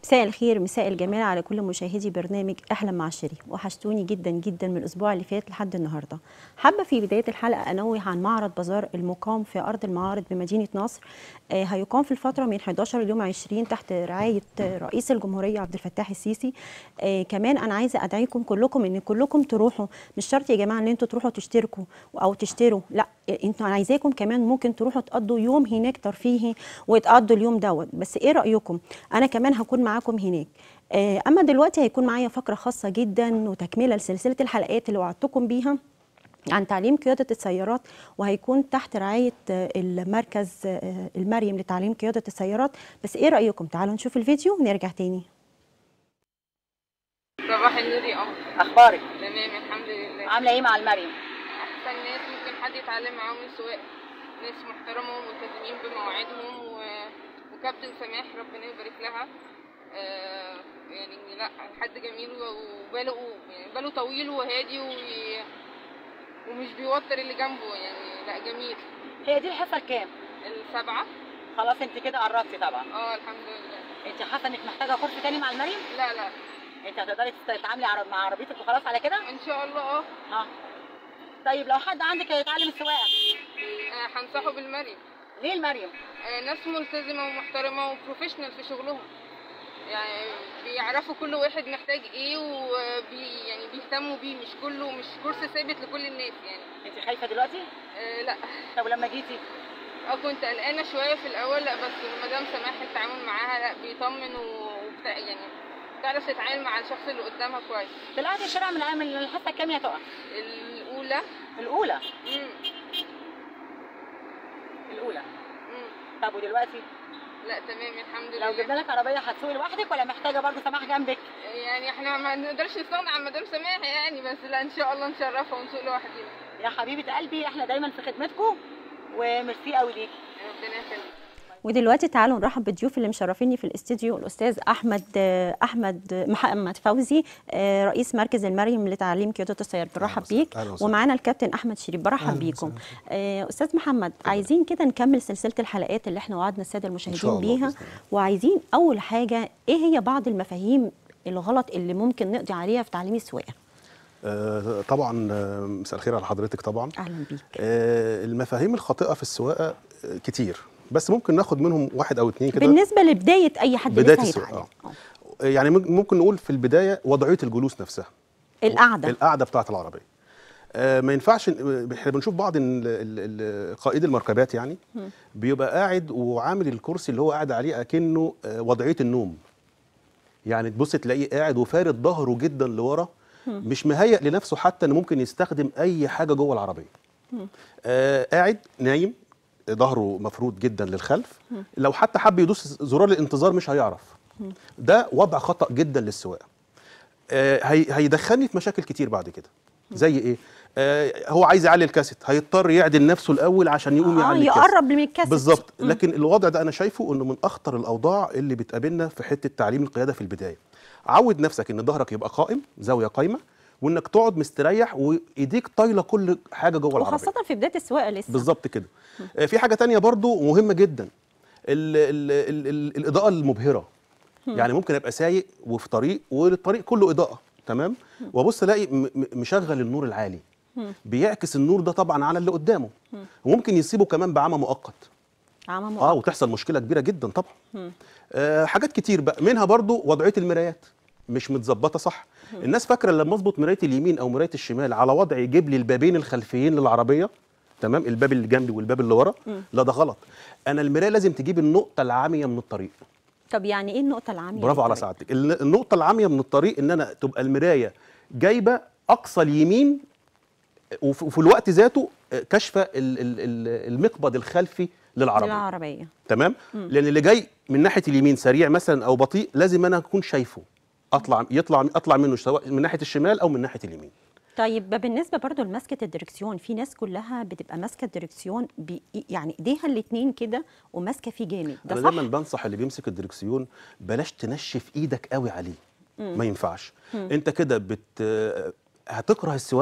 مساء الخير مساء الجمال على كل مشاهدي برنامج احلى مع شيري وحشتوني جدا جدا من الاسبوع اللي فات لحد النهارده حابه في بدايه الحلقه انوه عن معرض بازار المقام في ارض المعارض بمدينه نصر آه هيقام في الفتره من 11 ليوم 20 تحت رعايه رئيس الجمهوريه عبد الفتاح السيسي آه كمان انا عايزه ادعيكم كلكم ان كلكم تروحوا مش شرط يا جماعه ان انتوا تروحوا تشتركوا او تشتروا لا انتوا انا عايزاكم كمان ممكن تروحوا تقضوا يوم هناك ترفيهي وتقضوا اليوم دوت بس ايه رايكم انا كمان هكون معاكم هناك اما دلوقتي هيكون معايا فقره خاصه جدا وتكمله لسلسله الحلقات اللي وعدتكم بيها عن تعليم قيادة السيارات وهيكون تحت رعاية المركز المريم لتعليم قيادة السيارات بس ايه رأيكم تعالوا نشوف الفيديو ونرجع تاني صباح النور يا قمر اخبارك تمام الحمد لله عامله ايه مع المريم احسن ناس ممكن حد يتعلم معاهم السواقه ناس محترمه وملتزمين بمواعيدهم و... وكابتن سماح ربنا يبارك لها آه يعني لا حد جميل وباله يعني باله طويل وهادي و... ومش بيوتر اللي جنبه يعني لا جميل هي دي الحصه الكام السبعه خلاص انت كده قربتي طبعا اه الحمد لله انت حاسه انك محتاجه كورس تاني مع المريم لا لا انت هتقدري تتعاملي عرب مع عربيتك وخلاص على كده ان شاء الله اه ها طيب لو حد عندك هيتعلم السواقه آه، هنصحه بالمريم ليه المريم آه، ناس ملتزمه ومحترمه وبروفيشنال في شغلهم يعني بيعرفوا كل واحد محتاج ايه وبي يعني بيهتموا بيه مش كله مش كورس ثابت لكل الناس يعني انت خايفه دلوقتي آه لا طب ولما جيتي اه كنت قلقانه شويه في الاول لا بس مدام سماح التعامل معاها لا بيطمن وبتاع يعني بتعرف تتعامل مع الشخص اللي قدامها كويس طلعتي الشارع من من الحصه الكام يا تقع الاولى الاولى مم. الاولى مم. طب ودلوقتي لا تمام الحمد لو لله جبنا لك عربيه هتسوقي لوحدك ولا محتاجه برضه سماح جنبك يعني احنا ما نقدرش نستغنى عن مدام سماح يعني بس لا ان شاء الله نشرفها ونسوق لوحدينا يا حبيبه قلبي احنا دايما في خدمتكم وميرسي قوي ليكي ربنا يخليك ودلوقتي تعالوا نرحب بالضيوف اللي مشرفيني في الاستديو الاستاذ احمد احمد محمد فوزي رئيس مركز المريم لتعليم قياده السيارات برحب بيك ومعانا الكابتن احمد شريف برحب بيكم استاذ محمد عايزين كده نكمل سلسله الحلقات اللي احنا وعدنا الساده المشاهدين بيها وعايزين اول حاجه ايه هي بعض المفاهيم الغلط اللي ممكن نقضي عليها في تعليم السواقه آه طبعا مساء الخير على حضرتك طبعا اهلا بيك آه المفاهيم الخاطئه في السواقه كتير بس ممكن ناخد منهم واحد او اتنين كده بالنسبه لبدايه اي حد بدايه لسه السواقه آه. يعني ممكن نقول في البدايه وضعيه الجلوس نفسها القعده القعده بتاعه العربيه آه ما ينفعش احنا بنشوف بعض قائد المركبات يعني م. بيبقى قاعد وعامل الكرسي اللي هو قاعد عليه اكنه آه وضعيه النوم يعني تبص تلاقيه قاعد وفارد ظهره جدا لورا مش مهيئ لنفسه حتى انه ممكن يستخدم اي حاجه جوه العربيه آه قاعد نايم ظهره مفرود جدا للخلف لو حتى حب يدوس زرار الانتظار مش هيعرف ده وضع خطا جدا للسواقه آه هيدخلني في مشاكل كتير بعد كده زي ايه آه هو عايز يعلي الكاسيت هيضطر يعدل نفسه الاول عشان يقوم آه يعلي يقرب من الكاسيت بالظبط لكن الوضع ده انا شايفه انه من اخطر الاوضاع اللي بتقابلنا في حته تعليم القياده في البدايه عود نفسك ان ظهرك يبقى قائم زاويه قايمه وانك تقعد مستريح وايديك طايله كل حاجه جوه العربيه وخاصه في بدايه السواقه لسه بالظبط كده آه في حاجه تانية برضو مهمه جدا ال ال ال ال الاضاءه المبهره يعني ممكن ابقى سايق وفي طريق والطريق كله اضاءه تمام وابص الاقي مشغل النور العالي بيعكس النور ده طبعا على اللي قدامه وممكن يسيبه كمان بعمى مؤقت عمى مؤقت اه وتحصل مشكله كبيره جدا طبعا آه حاجات كتير بقى منها برضو وضعيه المرايات مش متظبطه صح الناس فاكره لما اظبط مرايه اليمين او مرايه الشمال على وضع يجيب لي البابين الخلفيين للعربيه تمام الباب اللي جنبي والباب اللي ورا لا ده غلط انا المرايه لازم تجيب النقطه العاميه من الطريق طب يعني ايه النقطه العاميه برافو على سعادتك النقطه العاميه من الطريق ان انا تبقى المرايه جايبه اقصى اليمين وفي الوقت ذاته كشفه المقبض الخلفي للعربيه للعربيه تمام مم. لان اللي جاي من ناحيه اليمين سريع مثلا او بطيء لازم انا اكون شايفه اطلع يطلع اطلع منه سواء من ناحيه الشمال او من ناحيه اليمين طيب بالنسبه برضو لمسكه الدركسيون في ناس كلها بتبقى ماسكه الدركسيون بي يعني ايديها الاثنين كده وماسكه فيه جامد ده انا صح دايما بنصح اللي بيمسك الدركسيون بلاش تنشف ايدك قوي عليه مم. ما ينفعش مم. انت كده بت هتكره السواقه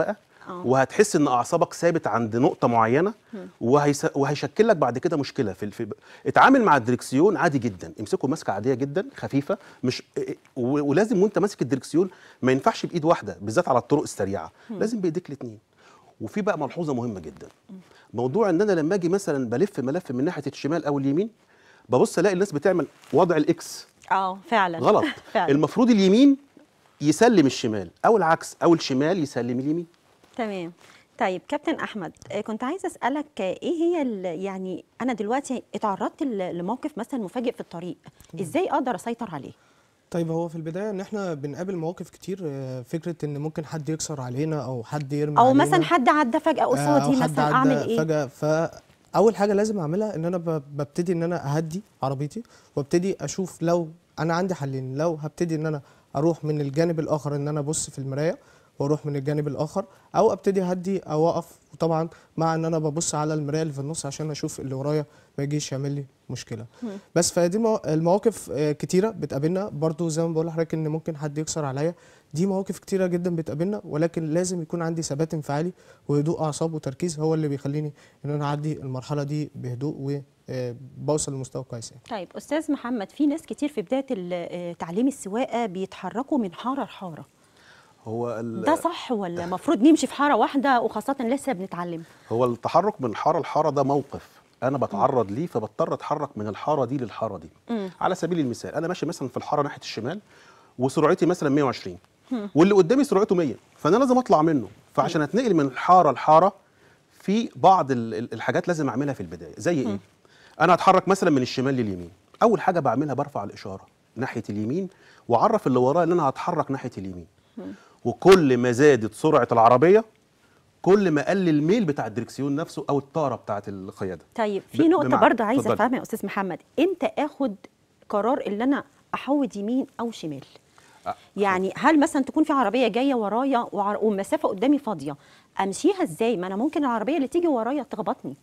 آه. وهتحس ان اعصابك ثابت عند نقطه معينه وهيس... وهيشكل لك بعد كده مشكله في, في اتعامل مع الدركسيون عادي جدا امسكه ماسكه عاديه جدا خفيفه مش و... ولازم وانت ماسك الدركسيون ما ينفعش بايد واحده بالذات على الطرق السريعه لازم بايديك الاثنين وفي بقى ملحوظه مهمه جدا موضوع ان انا لما اجي مثلا بلف ملف من ناحيه الشمال او اليمين ببص الاقي الناس بتعمل وضع الاكس اه فعلا غلط فعلا المفروض اليمين يسلم الشمال او العكس او الشمال يسلم اليمين تمام طيب كابتن احمد آه، كنت عايزه اسالك آه، ايه هي ال- يعني انا دلوقتي اتعرضت ل- لموقف مثلا مفاجئ في الطريق ازاي اقدر اسيطر عليه طيب هو في البدايه ان احنا بنقابل مواقف كتير آه، فكره ان ممكن حد يكسر علينا او حد يرمي او علينا مثلا حد عدى فجاه آه، أو قصادي حد مثلا عدى اعمل ايه فجاه فاول حاجه لازم اعملها ان انا ب- ببتدي ان انا اهدي عربيتي وابتدي اشوف لو انا عندي حلين لو هبتدي ان انا اروح من الجانب الاخر ان انا ابص في المرايه واروح من الجانب الاخر او ابتدي اهدي او اقف وطبعا مع ان انا ببص على المرايه اللي في النص عشان اشوف اللي ورايا ما يجيش يعمل لي مشكله بس فدي مو- المواقف آه، كتيره بتقابلنا برضو زي ما بقول لحضرتك ان ممكن حد يكسر عليا دي مواقف كتيره جدا بتقابلنا ولكن لازم يكون عندي ثبات انفعالي وهدوء اعصاب وتركيز هو اللي بيخليني ان انا اعدي المرحله دي بهدوء وبوصل لمستوى كويس يعني. طيب استاذ محمد في ناس كتير في بدايه ال- آه، تعليم السواقه بيتحركوا من حاره لحاره هو ال... ده صح ولا المفروض نمشي في حاره واحده وخاصه لسه بنتعلم هو التحرك من الحاره لحاره ده موقف انا بتعرض ليه فبضطر اتحرك من الحاره دي للحاره دي على سبيل المثال انا ماشي مثلا في الحاره ناحيه الشمال وسرعتي مثلا 120 واللي قدامي سرعته 100 فانا لازم اطلع منه فعشان اتنقل من حاره لحاره في بعض ال- ال- الحاجات لازم اعملها في البدايه زي ايه انا هتحرك مثلا من الشمال لليمين اول حاجه بعملها برفع الاشاره ناحيه اليمين واعرف اللي ورايا ان انا هتحرك ناحيه اليمين وكل ما زادت سرعه العربيه كل ما قل الميل بتاع الدركسيون نفسه او الطاره بتاعه القياده طيب في ب- نقطه بمعنى- برضه عايزه اتفضلي. افهمها يا استاذ محمد امتى اخد قرار ان انا احود يمين او شمال أ- يعني هل مثلا تكون في عربيه جايه ورايا وعر- والمسافه قدامي فاضيه امشيها ازاي ما انا ممكن العربيه اللي تيجي ورايا تخبطني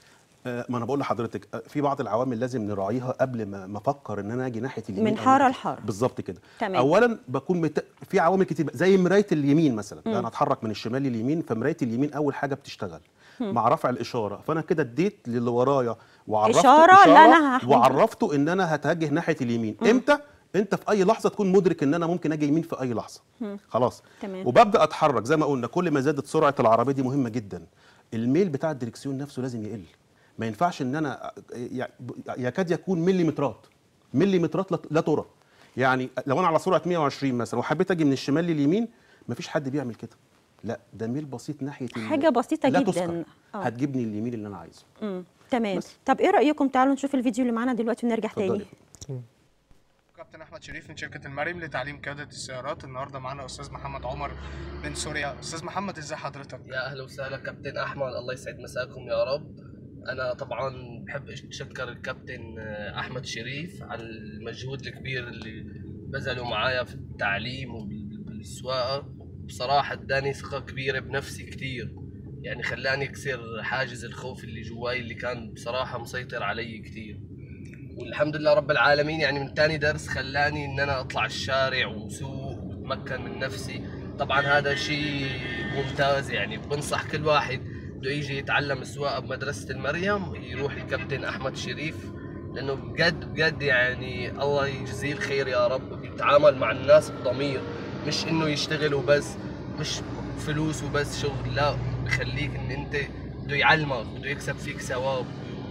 آه، ما انا بقول لحضرتك آه، في بعض العوامل لازم نراعيها قبل ما ما افكر ان انا اجي ناحيه اليمين من أو حارة ناحية- لحارة. بالظبط كده تمام. اولا بكون مت... في عوامل كتير زي مرايه اليمين مثلا لا انا اتحرك من الشمال لليمين فمرايه اليمين اول حاجه بتشتغل مع رفع الاشاره فانا كده اديت للي ورايا وعرفته إشارة اللي أنا هحوده. وعرفته ان انا هتوجه ناحيه اليمين امتى انت في اي لحظه تكون مدرك ان انا ممكن اجي يمين في اي لحظه خلاص تمام. وببدا اتحرك زي ما قلنا كل ما زادت سرعه العربيه دي مهمه جدا الميل بتاع الدركسيون نفسه لازم يقل ما ينفعش ان انا يع- يكاد يكون مليمترات مليمترات لا- لا ترى يعني لو انا على سرعه 120 مثلا وحبيت اجي من الشمال لليمين مفيش حد بيعمل كده لا ده ميل بسيط ناحيه ال- حاجة بسيطة لا جداً. تذكر. آه. هتجيبني اليمين اللي انا عايزه امم تمام بس. طب ايه رايكم تعالوا نشوف الفيديو اللي معانا دلوقتي ونرجع اتفضلي. تاني كابتن احمد شريف من شركه المريم لتعليم قياده السيارات النهارده معانا استاذ محمد عمر من سوريا استاذ محمد ازي حضرتك يا اهلا وسهلا كابتن احمد الله يسعد مساكم يا رب انا طبعا بحب اتشكر الكابتن آه، احمد شريف على المجهود الكبير اللي بذله معايا في التعليم وبالسواقه بصراحه اداني ثقه كبيره بنفسي كتير يعني خلاني اكسر حاجز الخوف اللي جواي اللي كان بصراحه مسيطر علي كتير والحمد لله رب العالمين يعني من تاني درس خلاني ان انا اطلع الشارع وسوق واتمكن من نفسي طبعا هذا شيء ممتاز يعني بنصح كل واحد بده يجي يتعلم السواقه بمدرسه المريم يروح للكابتن احمد شريف لانه بجد بجد يعني الله يجزيه الخير يا رب بيتعامل مع الناس بضمير مش انه يشتغل وبس مش فلوس وبس شغل لا بخليك ان انت بده يعلمك بده يكسب فيك ثواب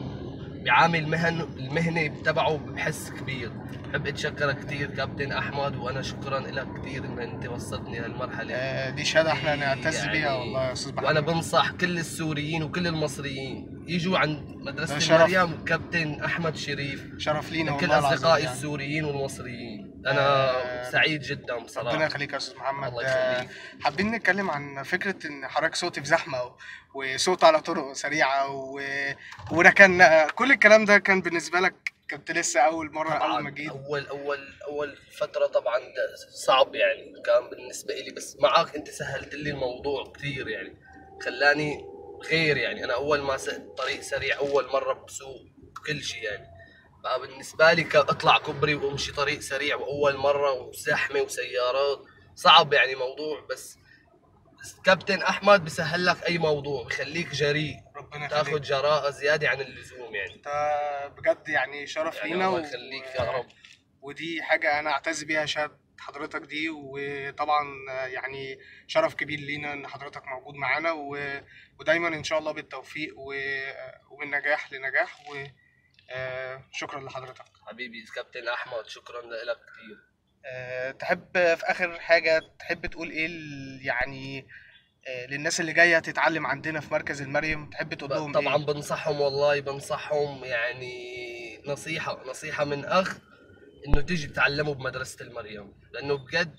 بيعامل مهن المهنه تبعه بحس كبير بحب اتشكرك كثير كابتن احمد وانا شكرا لك كثير ان انت وصلتني لهالمرحله آه، دي شهاده احنا نعتز يعني بيها والله يا استاذ محمد وانا بنصح كل السوريين وكل المصريين يجوا عند مدرسه ده شرف. المريم كابتن احمد شريف شرف لينا كل والله العظيم اصدقائي يعني. السوريين والمصريين انا آه، سعيد جدا ربنا بصراحه يخليك يا استاذ محمد الله آه، يخليك. حابين نتكلم عن فكره ان حضرتك صوتي في زحمه و- وصوت على طرق سريعه و... وركن كل الكلام ده كان بالنسبه لك كنت لسه اول مره اول ما طبعا جيت اول اول اول فتره طبعا ده صعب يعني كان بالنسبه لي بس معك انت سهلت لي الموضوع كثير يعني خلاني غير يعني انا اول ما سقت طريق سريع اول مره بسوق كل شيء يعني فبالنسبه لي ك- اطلع كوبري وامشي طريق سريع واول مره وزحمه وسيارات صعب يعني موضوع بس كابتن احمد بيسهل لك اي موضوع بخليك جريء ربنا تاخذ يخليك جراءه زياده عن اللزوم يعني انت بجد يعني شرف يعني لينا الله و- يخليك يا رب ودي حاجة أنا أعتز بيها شهادة حضرتك دي وطبعا يعني شرف كبير لينا إن حضرتك موجود معانا و- ودايما إن شاء الله بالتوفيق و- ومن نجاح لنجاح وشكرا لحضرتك حبيبي كابتن احمد شكرا لك كثير أه، تحب في آخر حاجة تحب تقول إيه ل- يعني أه، للناس اللي جاية تتعلم عندنا في مركز المريم تحب تقول لهم طبعا إيه؟ بنصحهم والله بنصحهم يعني نصيحه نصيحه من اخ انه تيجي تتعلموا بمدرسه المريم لانه بجد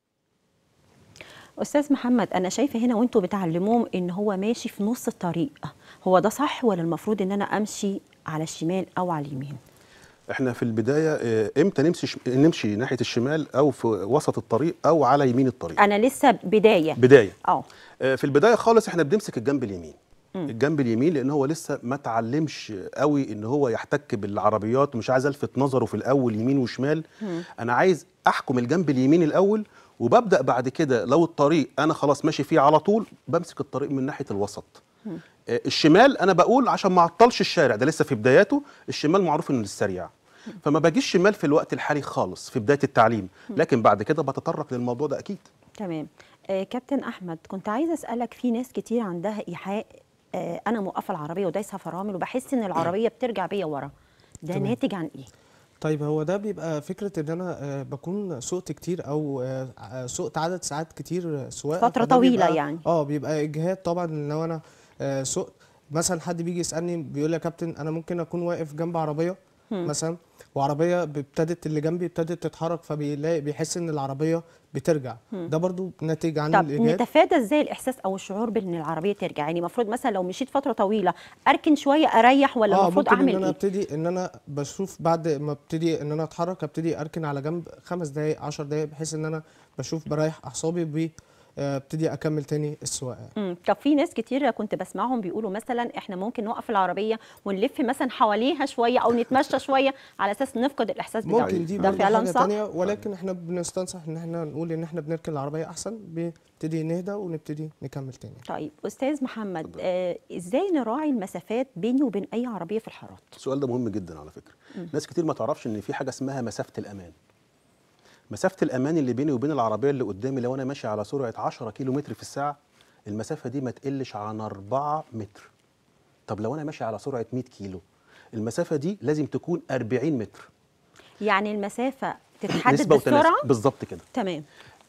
استاذ محمد انا شايفه هنا وانتوا بتعلموهم ان هو ماشي في نص الطريق هو ده صح ولا المفروض ان انا امشي على الشمال او على اليمين احنا في البدايه آه، امتى نمشي ش- نمشي ناحيه الشمال او في وسط الطريق او على يمين الطريق انا لسه بدايه بدايه اه آه، في البدايه خالص احنا بنمسك الجنب اليمين الجنب اليمين لان هو لسه ما اتعلمش قوي ان هو يحتك بالعربيات ومش عايز الفت نظره في الاول يمين وشمال انا عايز احكم الجنب اليمين الاول وببدا بعد كده لو الطريق انا خلاص ماشي فيه على طول بمسك الطريق من ناحيه الوسط آه، الشمال انا بقول عشان ما اعطلش الشارع ده لسه في بداياته الشمال معروف انه للسريع فما باجيش شمال في الوقت الحالي خالص في بدايه التعليم لكن بعد كده بتطرق للموضوع ده اكيد تمام آه كابتن احمد كنت عايزه اسالك في ناس كتير عندها ايحاء آه انا موقفه العربيه ودايسه فرامل وبحس ان العربيه بترجع بيا ورا ده تمام. ناتج عن ايه طيب هو ده بيبقى فكرة ان انا آه، بكون سقت كتير او آه، آه، سقت عدد ساعات كتير آه، سواقة فترة فده طويلة بيبقى- يعني. اه بيبقى اجهاد طبعا لو انا آه، سقت مثلا حد بيجي يسالني بيقول لي يا كابتن انا ممكن اكون واقف جنب عربيه مثلا وعربيه ابتدت اللي جنبي ابتدت تتحرك فبيلاقي بيحس ان العربيه بترجع ده برضو ناتج عن طب الاجهاد نتفادى ازاي الاحساس او الشعور بان العربيه ترجع يعني المفروض مثلا لو مشيت فتره طويله اركن شويه اريح ولا اه المفروض ممكن اعمل ان انا ايه ابتدي ان انا بشوف بعد ما ابتدي ان انا اتحرك ابتدي اركن على جنب خمس دقايق عشر دقايق بحيث ان انا بشوف بريح اعصابي ب آه، ابتدي اكمل تاني السواقه مم. طب في ناس كتير كنت بسمعهم بيقولوا مثلا احنا ممكن نوقف العربيه ونلف مثلا حواليها شويه او نتمشى شويه على اساس نفقد الاحساس بتاعه ممكن دي ده برضه فعلا حاجه صح تانية ولكن احنا بنستنصح ان احنا نقول ان احنا بنركن العربيه احسن بنبتدي نهدى ونبتدي نكمل تاني طيب استاذ محمد آه ازاي نراعي المسافات بيني وبين اي عربيه في الحارات السؤال ده مهم جدا على فكره ناس كتير ما تعرفش ان في حاجه اسمها مسافه الامان مسافه الامان اللي بيني وبين العربيه اللي قدامي لو انا ماشي على سرعه 10 كيلو متر في الساعه المسافه دي ما تقلش عن 4 متر طب لو انا ماشي على سرعه 100 كيلو المسافه دي لازم تكون 40 متر يعني المسافه تتحدد نسبة وتناسب. بالسرعه بالظبط كده تمام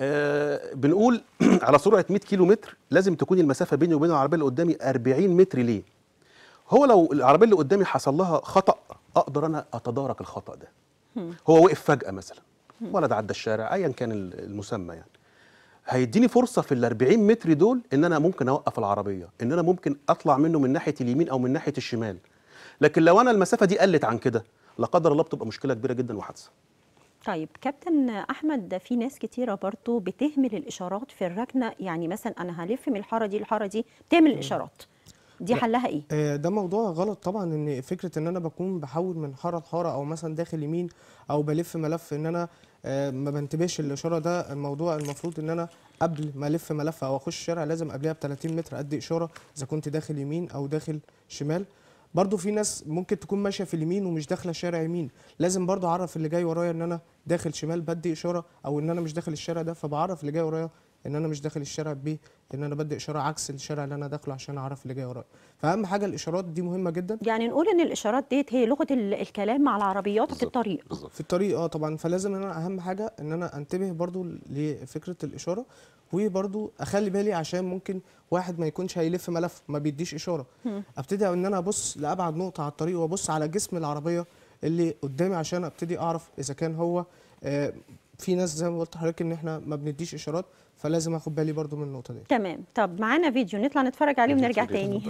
آه بنقول على سرعه 100 كيلو متر لازم تكون المسافه بيني وبين العربيه اللي قدامي 40 متر ليه هو لو العربيه اللي قدامي حصل لها خطا اقدر انا اتدارك الخطا ده هو وقف فجاه مثلا ولد عدى الشارع ايا كان ال- المسمى يعني هيديني فرصه في ال 40 متر دول ان انا ممكن اوقف العربيه ان انا ممكن اطلع منه من ناحيه اليمين او من ناحيه الشمال لكن لو انا المسافه دي قلت عن كده لا قدر الله بتبقى مشكله كبيره جدا وحادثه طيب كابتن احمد ده في ناس كتيره برضو بتهمل الاشارات في الركنه يعني مثلا انا هلف من الحاره دي للحاره دي بتهمل الاشارات دي حلها ايه آه، ده موضوع غلط طبعا ان فكره ان انا بكون بحول من حاره لحاره او مثلا داخل يمين او بلف ملف ان انا آه، ما بنتبهش الاشاره ده الموضوع المفروض ان انا قبل ما الف ملف او اخش الشارع لازم قبلها ب 30 متر ادي اشاره اذا كنت داخل يمين او داخل شمال برضو في ناس ممكن تكون ماشيه في اليمين ومش داخله شارع يمين لازم برضو اعرف اللي جاي ورايا ان انا داخل شمال بدي اشاره او ان انا مش داخل الشارع ده فبعرف اللي جاي ورايا ان انا مش داخل الشارع ب ان انا بدي اشاره عكس الشارع اللي انا داخله عشان اعرف اللي جاي ورايا فاهم حاجه الاشارات دي مهمه جدا يعني نقول ان الاشارات ديت هي لغه ال- الكلام مع العربيات في الطريق بالظبط في الطريق اه طبعا فلازم ان انا اهم حاجه ان انا انتبه برضو لفكره الاشاره وبرضو اخلي بالي عشان ممكن واحد ما يكونش هيلف ملف ما بيديش اشاره ابتدي ان انا ابص لابعد نقطه على الطريق وابص على جسم العربيه اللي قدامي عشان ابتدي اعرف اذا كان هو آه، في ناس زي ما قلت لحضرتك ان احنا ما بنديش اشارات فلازم اخد بالي برضو من النقطه دي تمام طب معانا فيديو نطلع نتفرج عليه ونرجع تاني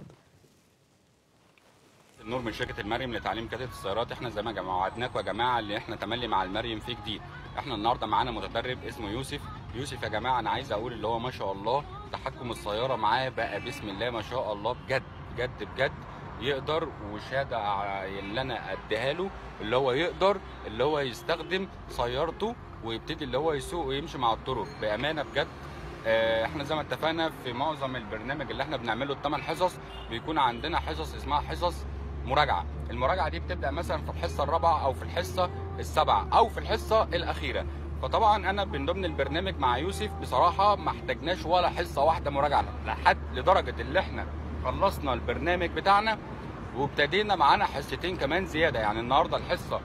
النور من شركه المريم لتعليم كتابه السيارات احنا زي ما جماعة- وعدناكم يا جماعه اللي احنا تملي مع المريم في جديد احنا النهارده معانا متدرب اسمه يوسف يوسف يا جماعه انا عايز اقول اللي هو ما شاء الله تحكم السياره معاه بقى بسم الله ما شاء الله بجد بجد بجد يقدر وشهاده ع- اللي انا اديها له اللي هو يقدر اللي هو يستخدم سيارته ويبتدي اللي هو يسوق ويمشي مع الطرق بامانه بجد آه، احنا زي ما اتفقنا في معظم البرنامج اللي احنا بنعمله الثمان حصص بيكون عندنا حصص اسمها حصص مراجعه المراجعه دي بتبدا مثلا في الحصه الرابعه او في الحصه السابعه او في الحصه الاخيره فطبعا انا من ضمن البرنامج مع يوسف بصراحه ما احتاجناش ولا حصه واحده مراجعه لحد لدرجه اللي احنا خلصنا البرنامج بتاعنا وابتدينا معانا حصتين كمان زياده يعني النهارده الحصه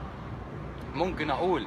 ممكن اقول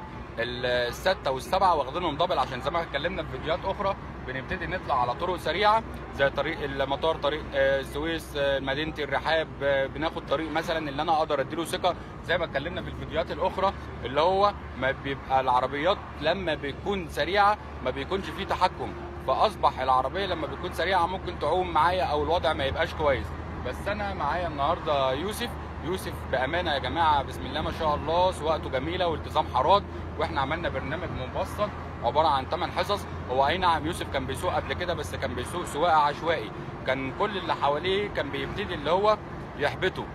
الستة والسبعة واخدينهم دبل عشان زي ما اتكلمنا في فيديوهات أخرى بنبتدي نطلع على طرق سريعة زي طريق المطار طريق آه، السويس آه، مدينة الرحاب آه، بناخد طريق مثلا اللي أنا أقدر أديله ثقة زي ما اتكلمنا في الفيديوهات الأخرى اللي هو ما بيبقى العربيات لما بيكون سريعة ما بيكونش فيه تحكم فأصبح العربية لما بتكون سريعة ممكن تعوم معايا أو الوضع ما يبقاش كويس بس أنا معايا النهاردة يوسف يوسف بامانه يا جماعه بسم الله ما شاء الله سواقته جميله والتزام حراد واحنا عملنا برنامج مبسط عباره عن 8 حصص هو اي نعم يوسف كان بيسوق قبل كده بس كان بيسوق سواقه عشوائي كان كل اللي حواليه كان بيبتدي اللي هو يحبطه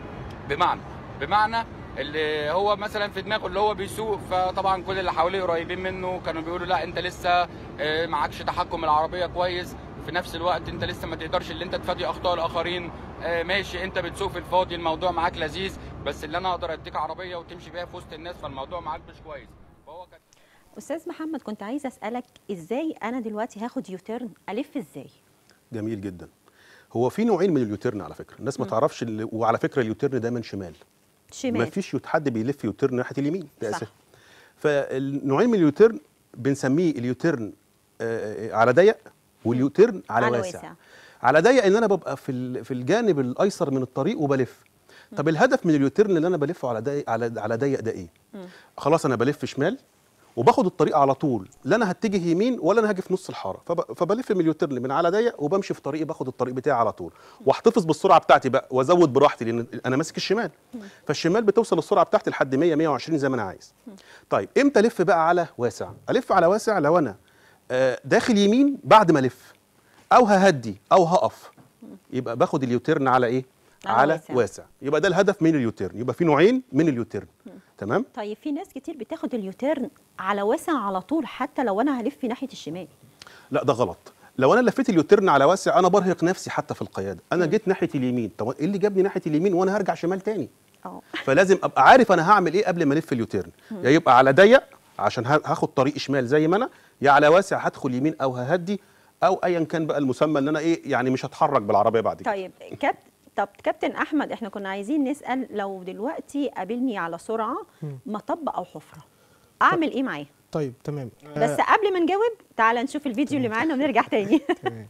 بمعنى بمعنى اللي هو مثلا في دماغه اللي هو بيسوق فطبعا كل اللي حواليه قريبين منه كانوا بيقولوا لا انت لسه آه، معكش تحكم العربيه كويس في نفس الوقت انت لسه ما تقدرش اللي انت تفادي اخطاء الاخرين آه، ماشي انت بتسوق في الفاضي الموضوع معاك لذيذ بس اللي انا اقدر اديك عربيه وتمشي بيها في وسط الناس فالموضوع معاك مش كويس فهو كان استاذ محمد كنت عايزه اسالك ازاي انا دلوقتي هاخد يوتيرن الف ازاي جميل جدا هو في نوعين من اليوتيرن على فكره الناس ما تعرفش ال- وعلى فكره اليوتيرن دايما شمال ما شمال فيش يوت- حد بيلف يوتيرن ناحيه اليمين ده صح. اساسا فالنوعين من اليوتيرن بنسميه اليوتيرن آه، آه، على ضيق واليوتيرن على, على واسع. واسع. على ضيق ان انا ببقى في ال- في الجانب الايسر من الطريق وبلف طب الهدف من اليوتيرن اللي انا بلفه على ضيق على على ضيق ده ايه خلاص انا بلف شمال وباخد الطريق على طول لا انا هتجه يمين ولا انا هاجي في نص الحاره فب... فبلف من اليوتيرن من على ضيق وبمشي في طريقي باخد الطريق بتاعي على طول واحتفظ بالسرعه بتاعتي بقى وازود براحتي لان انا ماسك الشمال فالشمال بتوصل السرعه بتاعتي لحد 100 120 زي ما انا عايز طيب امتى الف بقى على واسع الف على واسع لو انا آه، داخل يمين بعد ما الف او ههدي او هقف يبقى باخد اليوتيرن على ايه على على واسع. واسع. واسع يبقى ده الهدف من اليوتيرن يبقى في نوعين من اليوتيرن تمام طيب في ناس كتير بتاخد اليوتيرن على واسع على طول حتى لو انا هلف ناحيه الشمال لا ده غلط لو انا لفيت اليوتيرن على واسع انا برهق نفسي حتى في القياده انا جيت ناحيه اليمين طب ايه اللي جابني ناحيه اليمين وانا هرجع شمال تاني اه فلازم ابقى عارف انا هعمل ايه قبل ما الف اليوتيرن يا يبقى على ضيق عشان ه- هاخد طريق شمال زي ما انا يا على واسع هدخل يمين او ههدي او ايا كان بقى المسمى ان انا ايه يعني مش هتحرك بالعربيه بعد كده طيب كابت طب كابتن احمد احنا كنا عايزين نسال لو دلوقتي قابلني على سرعه مطب او حفره اعمل ايه معاه طيب تمام بس قبل ما نجاوب تعال نشوف الفيديو اللي معانا ونرجع تاني تمام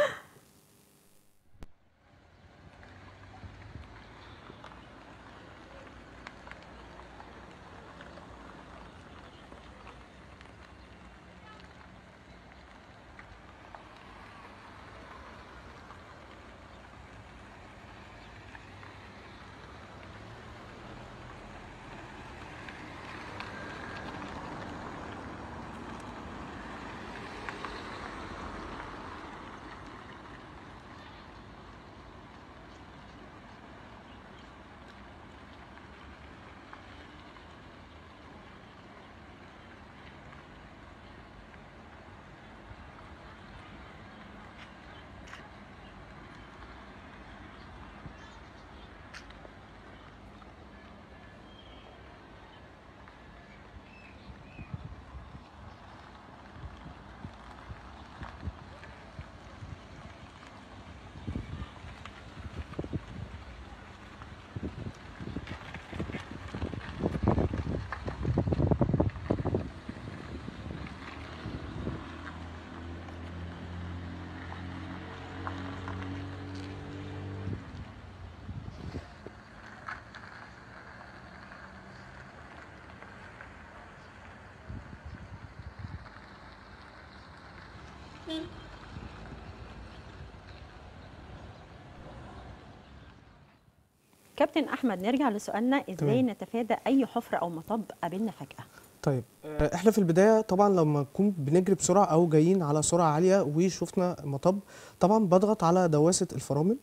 كابتن احمد نرجع لسؤالنا ازاي تمام. نتفادى اي حفره او مطب قابلنا فجاه طيب آه، احنا في البدايه طبعا لما نكون بنجري بسرعه او جايين على سرعه عاليه وشفنا مطب طبعا بضغط على دواسه الفرامل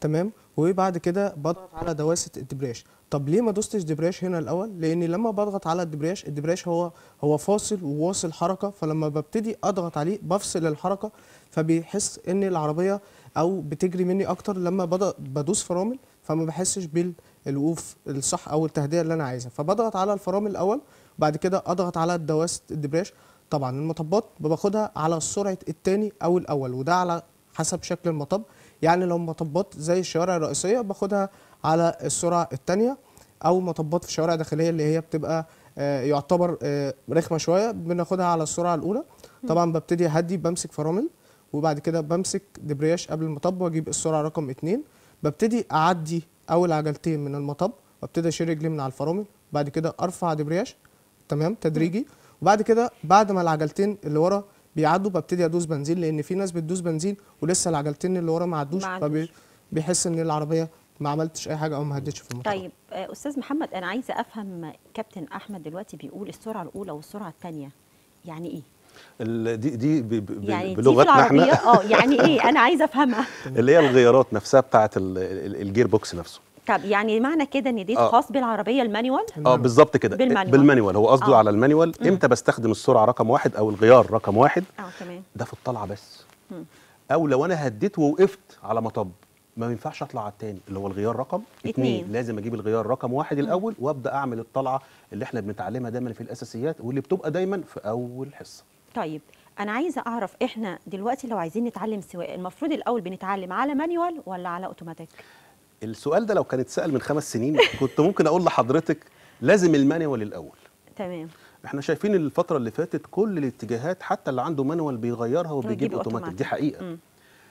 تمام وبعد كده بضغط على دواسه الدبرياج طب ليه ما دوستش دبرياج هنا الاول لان لما بضغط على الدبرياج الدبرياج هو هو فاصل وواصل حركه فلما ببتدي اضغط عليه بفصل الحركه فبيحس ان العربيه او بتجري مني اكتر لما بض- بدوس فرامل فما بحسش بالوقوف الصح او التهدئه اللي انا عايزها فبضغط على الفرامل الاول وبعد كده اضغط على دواسه الدبرياج طبعا المطبات باخدها على سرعه التاني او الاول وده على حسب شكل المطب يعني لو مطبات زي الشوارع الرئيسيه باخدها على السرعه الثانيه او مطبات في شوارع داخليه اللي هي بتبقى آه، يعتبر آه، رخمه شويه بناخدها على السرعه الاولى طبعا ببتدي اهدي بمسك فرامل وبعد كده بمسك دبرياج قبل المطب واجيب السرعه رقم اتنين ببتدي اعدي اول عجلتين من المطب وابتدي اشيل رجلي من على الفرامل بعد كده ارفع دبرياج تمام تدريجي وبعد كده بعد ما العجلتين اللي ورا بيعدوا ببتدي ادوس بنزين لان في ناس بتدوس بنزين ولسه العجلتين اللي ورا ما عدوش ما عدوش. فبيحس ان العربيه ما عملتش اي حاجه او ما هدتش في المطب طيب آه، استاذ محمد انا عايزه افهم كابتن احمد دلوقتي بيقول السرعه الاولى والسرعه الثانيه يعني ايه ال- دي دي ب- ب- يعني دي في بلغتنا العربيه احنا اه يعني ايه انا عايزه افهمها اللي هي الغيارات نفسها بتاعه ال- ال- الجير بوكس نفسه طب يعني معنى كده ان دي آه. خاص بالعربيه المانيوال اه بالظبط كده بالمانيوال. بالمانيوال هو قصده آه. على المانيوال امتى بستخدم السرعه رقم واحد او الغيار رقم واحد اه تمام ده في الطلعه بس او لو انا هديت ووقفت على مطب ما ينفعش اطلع على التاني اللي هو الغيار رقم اتنين. اتنين لازم اجيب الغيار رقم واحد الاول وابدا اعمل الطلعه اللي احنا بنتعلمها دايما في الاساسيات واللي بتبقى دايما في اول حصه طيب انا عايزه اعرف احنا دلوقتي لو عايزين نتعلم سواقه المفروض الاول بنتعلم على مانيوال ولا على اوتوماتيك السؤال ده لو كان اتسال من خمس سنين كنت ممكن اقول لحضرتك لازم المانيوال الاول تمام احنا شايفين الفتره اللي فاتت كل الاتجاهات حتى اللي عنده مانوال بيغيرها وبيجيب ويجيب اوتوماتيك دي أوتوماتيك. حقيقه مم.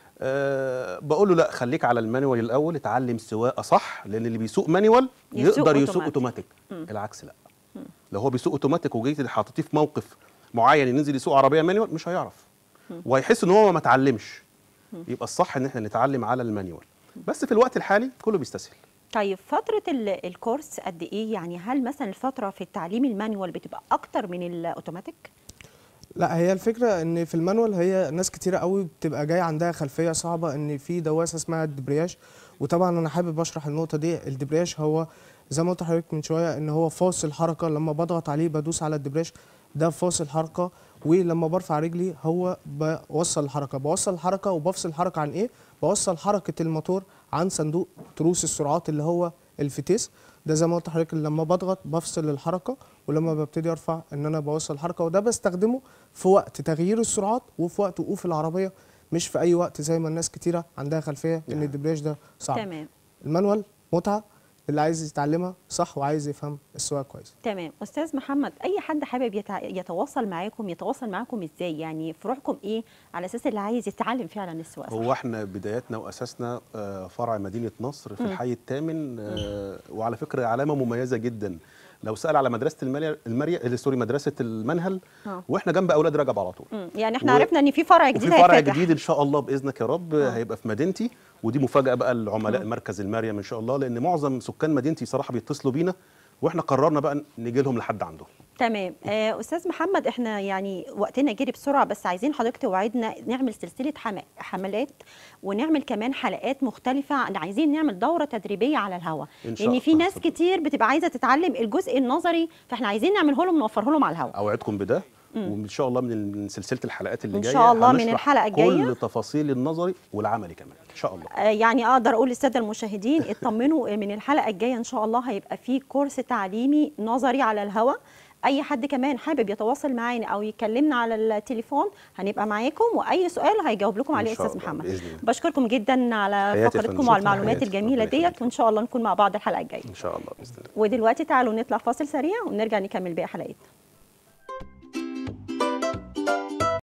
أه بقول له لا خليك على المانوال الاول اتعلم سواقه صح لان اللي بيسوق مانوال يسوق يقدر يسوق أوتوماتيك. اوتوماتيك العكس لا لو هو بيسوق اوتوماتيك وجيت حاططيه في موقف معين ينزل يسوق عربيه مانوال مش هيعرف وهيحس ان هو ما اتعلمش يبقى الصح ان احنا نتعلم على المانيوال بس في الوقت الحالي كله بيستسهل طيب فتره ال- الكورس قد ايه يعني هل مثلا الفتره في التعليم المانيوال بتبقى اكتر من الاوتوماتيك لا هي الفكره ان في المانوال هي ناس كتيره قوي بتبقى جايه عندها خلفيه صعبه ان في دواسه اسمها الدبرياج وطبعا انا حابب اشرح النقطه دي الدبرياج هو زي ما قلت لحضرتك من شويه ان هو فاصل حركه لما بضغط عليه بدوس على الدبرياج ده فاصل حركه ولما برفع رجلي هو بوصل الحركه بوصل الحركه وبفصل الحركه عن ايه بوصل حركه الموتور عن صندوق تروس السرعات اللي هو الفتيس ده زي ما قلت لحضرتك لما بضغط بفصل الحركه ولما ببتدي ارفع ان انا بوصل الحركه وده بستخدمه في وقت تغيير السرعات وفي وقت وقوف العربيه مش في اي وقت زي ما الناس كتيره عندها خلفيه ان الدبرياج ده صعب تمام المانوال متعه اللي عايز يتعلمها صح وعايز يفهم السواقه كويس تمام استاذ محمد اي حد حابب يتع... يتواصل معاكم يتواصل معاكم ازاي يعني فروعكم ايه على اساس اللي عايز يتعلم فعلا السواقه صح؟ هو احنا بداياتنا واساسنا آه، فرع مدينه نصر في الحي الثامن آه، وعلى فكره علامه مميزه جدا لو سال على مدرسه الماليه الماليه سوري مدرسه المنهل آه. واحنا جنب اولاد رجب على طول مم. يعني احنا و- عرفنا ان في فرع وفي جديد فرع هيتفتح. جديد ان شاء الله باذنك يا رب هيبقى في مدينتي ودي مفاجاه بقى لعملاء مركز المريم ان شاء الله لان معظم سكان مدينتي صراحه بيتصلوا بينا واحنا قررنا بقى نيجي لهم لحد عندهم تمام آه استاذ محمد احنا يعني وقتنا جري بسرعه بس عايزين حضرتك توعدنا نعمل سلسله حم... حملات ونعمل كمان حلقات مختلفه عن- عايزين نعمل دوره تدريبيه على الهواء إن شاء لان في الله. ناس كتير بتبقى عايزه تتعلم الجزء النظري فاحنا عايزين نعمله لهم نوفره لهم على الهواء اوعدكم بده وان شاء الله من من سلسله الحلقات اللي إن جايه شاء الله من هنشرح الحلقة الجاية. كل تفاصيل النظري والعملي كمان ان شاء الله آه، يعني اقدر اقول للساده المشاهدين اطمنوا من الحلقه الجايه ان شاء الله هيبقى في كورس تعليمي نظري على الهواء اي حد كمان حابب يتواصل معانا او يكلمنا على التليفون هنبقى معاكم واي سؤال هيجاوب لكم عليه إن شاء استاذ الله، محمد بإذن الله. بشكركم جدا على حياتي يا فقرتكم فندم. وعلى شكراً. المعلومات حياتي. الجميله ربنا ديت يخليك. وان شاء الله نكون مع بعض الحلقه الجايه ان شاء الله باذن الله ودلوقتي تعالوا نطلع فاصل سريع ونرجع نكمل باقي حلقتنا